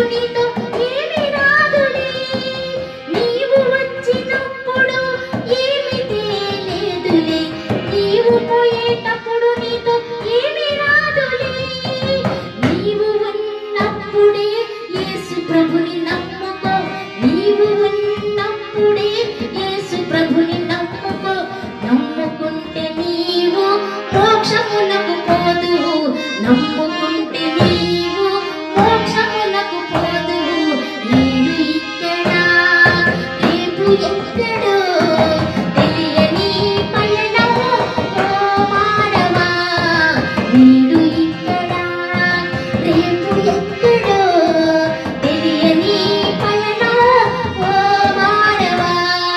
నీతో ఏమి రాదులే నీవు వచ్చినప్పుడు ఏమి తేలేదులే నీవు పోయేటప్పుడు నీతో ఏమి రాదులే నీవు ఉన్నప్పుడే యేసు ప్రభుని నమ్ముకో నీవు ఉన్నప్పుడే యేసు ప్రభుని నమ్ముకో నమ్ముకుంటే నీవు మోక్షమునకు పోదు నమ్ముకుంటే నీవు మోక్షమునకు పోదు నేడు ఇక్కడ రేపు ఎక్కడో తెలియని పయనము ఓ మానవా నేడు ఇక్కడ రేపు ఎక్కడో తెలియని పయనము ఓ మానవా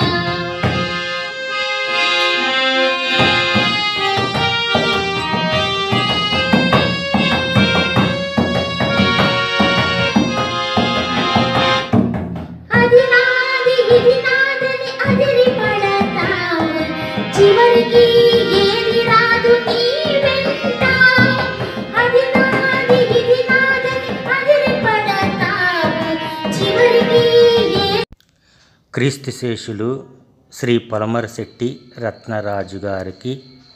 అది నాది ఇది నాదని అదిరి పడతావు చివరికి ఏది రాదు నీ వెంట అది నాది ఇది నాదని అదిరి పడతావు చివరికి ఏ క్రీస్తు శేషులు శ్రీ పొలమరశెట్టి రత్నరాజు గారికి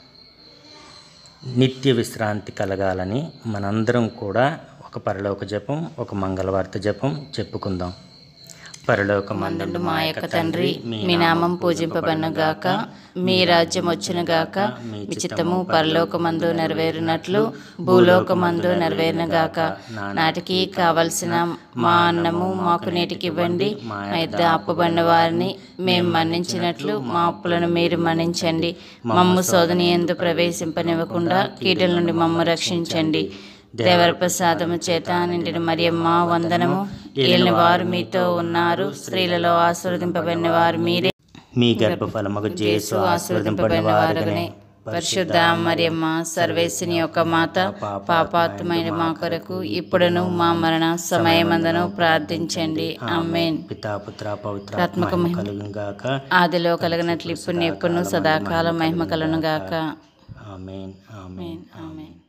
నిత్య విశ్రాంతి కలగాలని మనందరం కూడా ఒక పరలోక జపం ఒక మంగళవార్త జపం చెప్పుకుందాం పరలోక మందుండు మా యొక్క తండ్రి మీ నామం పూజింపబడిన గాక మీ రాజ్యం వచ్చును గాక మీ చిత్తము పరలోకమందు నెరవేరునట్లు భూలోకమందు నెరవేరున గాక నాటికి కావలసిన మా అన్నము మాకు నేటికి ఇవ్వండి మా ఇద్దరు అప్పుబడిన వారిని మేము మన్నించినట్లు మా అప్పులను మీరు మన్నించండి మమ్ము శోధన ఎందు ప్రవేశింపనివ్వకుండా కీటల నుండి మమ్ము రక్షించండి దేవర ప్రసాదము చేత నిండిన మరియమ్మ వందనము ఏలిన వారు మీతో ఉన్నారు స్త్రీలలో ఆశీర్వదింపబడిన వారు మీరే మీ గర్భఫలముకు జేసు ఆశీర్వదింపబడిన వారుగానే పరిశుద్ధ మరియమ్మ సర్వేశ్వని యొక్క మాత పాపాత్మైన మా కొరకు ఇప్పుడును మా మరణ సమయమందను ప్రార్థించండి ఆమెన్ పితా పుత్ర పవిత్ర ఆత్మక మహిమ. కలుగును గాక ఆదిలో కలిగినట్లు ఇప్పుడు ఎప్పుడును సదాకాలం మహిమ కలను గాక ఆమెన్ ఆమెన్ ఆమెన్ ఆమెన్